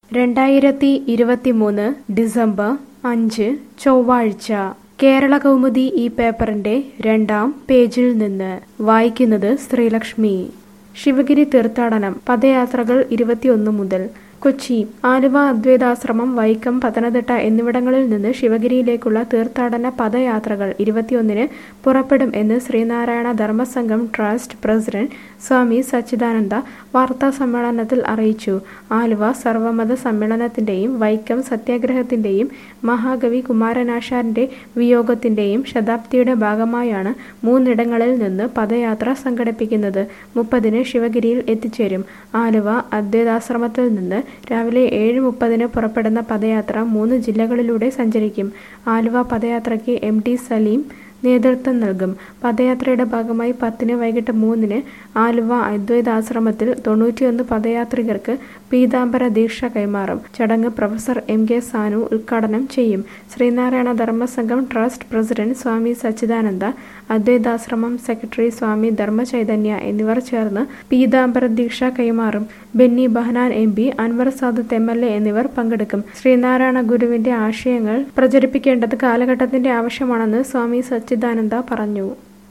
രണ്ടായിരത്തി ഇരുപത്തിമൂന്ന് ഡിസംബർ അഞ്ച് ചൊവ്വാഴ്ച കേരള കൗമുദി ഈ പേപ്പറിന്റെ രണ്ടാം പേജിൽ നിന്ന് വായിക്കുന്നത് ശ്രീലക്ഷ്മി ശിവഗിരി തീർത്ഥാടനം പദയാത്രകൾ ഇരുപത്തിയൊന്ന് മുതൽ കൊച്ചി ആലുവ അദ്വൈതാശ്രമം വൈക്കം പത്തനംതിട്ട എന്നിവിടങ്ങളിൽ നിന്ന് ശിവഗിരിയിലേക്കുള്ള തീർത്ഥാടന പദയാത്രകൾ ഇരുപത്തിയൊന്നിന് പുറപ്പെടും എന്ന് ശ്രീനാരായണ ധർമ്മസംഘം ട്രസ്റ്റ് പ്രസിഡന്റ് സ്വാമി സച്ചിദാനന്ദ വാർത്താ സമ്മേളനത്തിൽ അറിയിച്ചു ആലുവ സർവമത സമ്മേളനത്തിന്റെയും വൈക്കം സത്യാഗ്രഹത്തിന്റെയും മഹാകവി കുമാരനാശാന്റെ വിയോഗത്തിന്റെയും ശതാബ്ദിയുടെ ഭാഗമായാണ് മൂന്നിടങ്ങളിൽ നിന്ന് പദയാത്ര സംഘടിപ്പിക്കുന്നത് മുപ്പതിന് ശിവഗിരിയിൽ എത്തിച്ചേരും ആലുവ അദ്വൈതാശ്രമത്തിൽ നിന്ന് രാവിലെ ഏഴ് മുപ്പതിന് പുറപ്പെടുന്ന പദയാത്ര മൂന്ന് ജില്ലകളിലൂടെ സഞ്ചരിക്കും ആലുവ പദയാത്രയ്ക്ക് എം ടി സലീം നേതൃത്വം നൽകും പദയാത്രയുടെ ഭാഗമായി പത്തിന് വൈകിട്ട് മൂന്നിന് ആലുവ അദ്വൈതാശ്രമത്തിൽ തൊണ്ണൂറ്റിയൊന്ന് പദയാത്രികർക്ക് പീതാംബര ദീക്ഷ കൈമാറും ചടങ്ങ് പ്രൊഫസർ എം കെ സാനു ഉദ്ഘാടനം ചെയ്യും Sree Narayana Dharma Sangham trust president Swami Sachidananda Advaithashramam secretary Swami Dharmachaitanya എന്നിവർ ചേർന്ന് പീതാംബര ദീക്ഷ കൈമാറും Benny Behanan M P Anwar Sadath M L A എന്നിവർ പങ്കെടുക്കും ശ്രീനാരായണ ഗുരുവിന്റെ ആശയങ്ങൾ പ്രചരിപ്പിക്കേണ്ടത് കാലഘട്ടത്തിന്റെ ആവശ്യമാണെന്ന് സ്വാമി സച്ചിദാനന്ദ പറഞ്ഞു